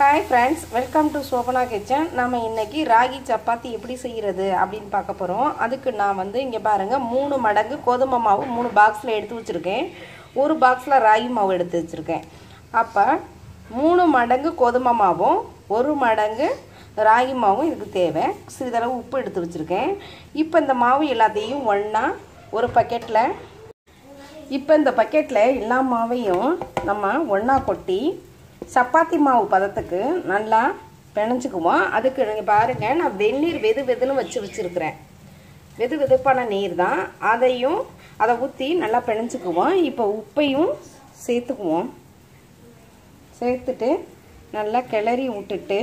hi friends welcome to Shobana kitchen நம்ம இன்னைக்கு ராகி சப்பாத்தி எப்படி செய்கிறது அப்படின்னு பார்க்க போகிறோம் அதுக்கு நான் வந்து இங்கே பாருங்கள் மூணு மடங்கு கோதுமை மாவு மூணு பாக்ஸில் எடுத்து வச்சுருக்கேன் ஒரு பாக்ஸில் ராகி மாவு எடுத்து வச்சுருக்கேன் அப்போ மூணு மடங்கு கோதுமை மாவும் ஒரு மடங்கு ராகி மாவும் இதுக்கு தேவை சிறிதளவு உப்பு எடுத்து வச்சுருக்கேன் இப்போ இந்த மாவு எல்லாத்தையும் ஒன்றா ஒரு பக்கெட்டில் இப்போ இந்த பக்கெட்டில் எல்லா மாவையும் நம்ம ஒன்றா கொட்டி சப்பாத்தி மாவு பதத்துக்கு நல்லா பிணைஞ்சிக்குவோம் அதுக்கு நீங்கள் பாருங்கள் நான் வெந்நீர் வெது வெதுன்னு வச்சு வச்சுருக்கிறேன் வெது வெதுப்பான நீர் தான் அதையும் அதை ஊற்றி நல்லா பிணைஞ்சிக்குவோம் இப்போ உப்பையும் சேர்த்துக்குவோம் சேர்த்துட்டு நல்லா கிளறி விட்டுட்டு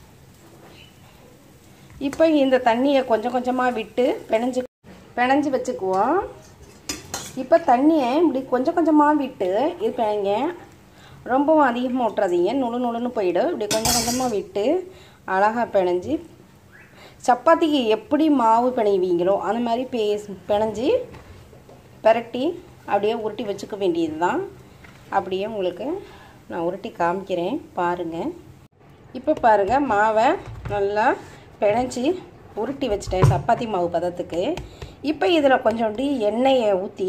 இப்போ இந்த தண்ணியை கொஞ்சம் கொஞ்சமாக விட்டு பிணைஞ்சு பிணைஞ்சு வச்சுக்குவோம் இப்போ தண்ணியை இப்படி கொஞ்சம் கொஞ்சமாக விட்டு இது பிணைங்க ரொம்பவும் அதிகமாக விட்டுறாதீங்க நுழு நுழுன்னு போயிடும் இப்படி கொஞ்சம் கொஞ்சமாக விட்டு அழகாக பிணைஞ்சி சப்பாத்திக்கு எப்படி மாவு பிணைவீங்களோ அந்த மாதிரி பே பிணைஞ்சி பெரட்டி அப்படியே உருட்டி வச்சுக்க வேண்டியது தான் அப்படியே உங்களுக்கு நான் உருட்டி காமிக்கிறேன் பாருங்கள் இப்போ பாருங்கள் மாவை நல்லா பிணைஞ்சி உருட்டி வச்சிட்டேன் சப்பாத்தி மாவு பதத்துக்கு இப்போ இதில் கொஞ்சோண்டி எண்ணெயை ஊற்றி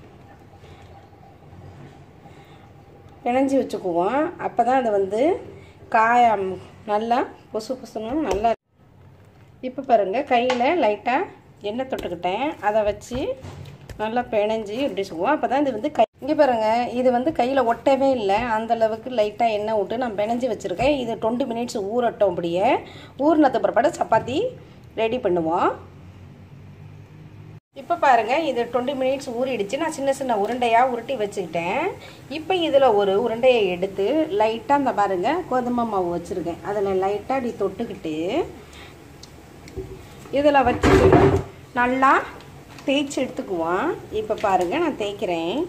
பிணைஞ்சி வச்சுக்குவோம் அப்போ தான் அது வந்து காயம் நல்லா பொசு பொசுன்னு நல்லா இப்போ பாருங்கள் கையில் லைட்டாக எண்ணெய் தொட்டுக்கிட்டேன் அதை வச்சு நல்லா பிணைஞ்சி இப்படி சுக்குவோம் அப்போ தான் இது வந்து கை இங்கே பாருங்கள் இது வந்து கையில் ஒட்டவே இல்லை அந்தளவுக்கு லைட்டாக எண்ணெய் விட்டு நான் பிணைஞ்சி வச்சுருக்கேன் இது டுவெண்ட்டி மினிட்ஸ் ஊறட்டும் அப்படியே ஊறினது பிற்பாடு சப்பாத்தி ரெடி பண்ணுவோம் இப்போ பாருங்கள் இது டுவெண்ட்டி மினிட்ஸ் ஊறிடுச்சு நான் சின்ன சின்ன உருண்டையாக உருட்டி வச்சுக்கிட்டேன் இப்போ இதில் ஒரு உருண்டையை எடுத்து லைட்டாக இந்த பாருங்கள் கோதுமை மாவு வச்சுருக்கேன் அதில் லைட்டாக இப்படி தொட்டுக்கிட்டு இதில் வச்சு நல்லா தேய்ச்சி எடுத்துக்குவோம் இப்போ பாருங்கள் நான் தேய்க்கிறேன்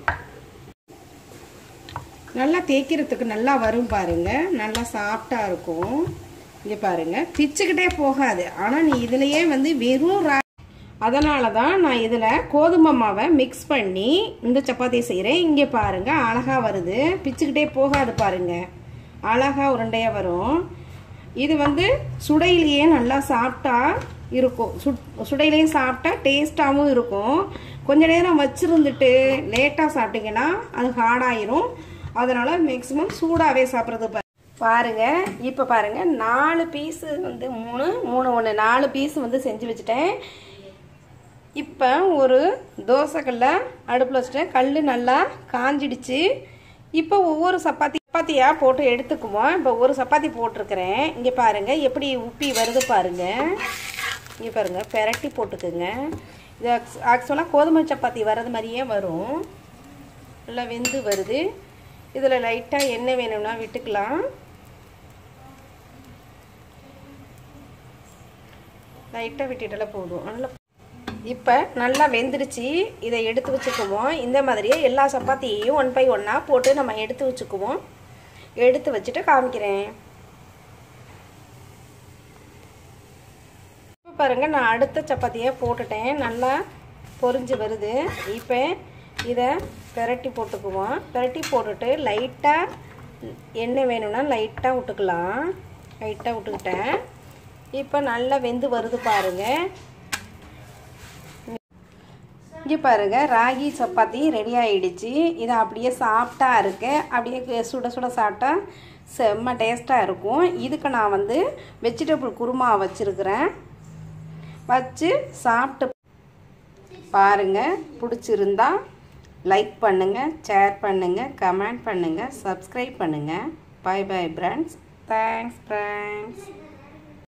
நல்லா தேய்க்கிறதுக்கு நல்லா வரும் பாருங்கள் நல்லா சாஃப்டாக இருக்கும் இங்கே பாருங்கள் பிச்சுக்கிட்டே போகாது ஆனால் நீ இதுலேயே வந்து வெறும் ரா அதனால தான் நான் இதில் கோதுமை மாவை மிக்ஸ் பண்ணி இந்த சப்பாத்தி செய்கிறேன் இங்கே பாருங்கள் அழகாக வருது பிச்சுக்கிட்டே போகாது பாருங்கள் அழகாக உருண்டையாக வரும் இது வந்து சுடையிலேயே நல்லா சாப்பிட்டா இருக்கும் சுட் சுடையிலையும் சாப்பிட்டா டேஸ்ட்டாகவும் இருக்கும் கொஞ்ச நேரம் வச்சுருந்துட்டு லேட்டாக சாப்பிட்டீங்கன்னா அது ஹார்டாயிரும் அதனால் மேக்ஸிமம் சூடாகவே சாப்பிட்றது பாருங்க இப்போ பாருங்க நாலு பீஸு வந்து மூணு மூணு ஒன்று நாலு பீஸ் வந்து செஞ்சு வச்சுட்டேன் இப்போ ஒரு தோசைக்கல்ல அடுப்பில் வச்சுட்டேன் கல் நல்லா காஞ்சிடுச்சு இப்போ ஒவ்வொரு சப்பாத்தி சப்பாத்தியாக போட்டு எடுத்துக்குவோம் இப்போ ஒரு சப்பாத்தி போட்டிருக்கிறேன் இங்கே பாருங்கள் எப்படி உப்பி வருது பாருங்கள் இங்கே பாருங்கள் பெரட்டி போட்டுக்குங்க இது ஆக்சுவலாக கோதுமை சப்பாத்தி வர்றது மாதிரியே வரும் நல்லா வெந்து வருது இதில் லைட்டாக எண்ணெய் வேணும்னா விட்டுக்கலாம் லைட்டாக விட்டுட்டால போதும் நல்லா இப்போ நல்லா வெந்துடுச்சு இதை எடுத்து வச்சுக்குவோம் இந்த மாதிரியே எல்லா சப்பாத்தியையும் ஒன் பை ஒன்னாக போட்டு நம்ம எடுத்து வச்சுக்குவோம் எடுத்து வச்சுட்டு காமிக்கிறேன் இப்போ பாருங்கள் நான் அடுத்த சப்பாத்தியை போட்டுட்டேன் நல்லா பொரிஞ்சு வருது இப்போ இதை பெரட்டி போட்டுக்குவோம் பெரட்டி போட்டுட்டு லைட்டாக எண்ணெய் வேணும்னா லைட்டாக விட்டுக்கலாம் லைட்டாக விட்டுக்கிட்டேன் இப்போ நல்லா வெந்து வருது பாருங்கள் இங்கே பாருங்கள் ராகி சப்பாத்தி ரெடி ஆகிடுச்சு இது அப்படியே சாஃப்டாக இருக்கு அப்படியே சுட சுட சாப்பிட்டா செம்ம டேஸ்ட்டாக இருக்கும் இதுக்கு நான் வந்து வெஜிடபிள் குருமா வச்சுருக்கிறேன் வச்சு சாப்பிட்டு பாருங்கள் பிடிச்சிருந்தா லைக் பண்ணுங்கள் ஷேர் பண்ணுங்கள் கமெண்ட் பண்ணுங்கள் சப்ஸ்கிரைப் பண்ணுங்கள் bye bye friends thanks friends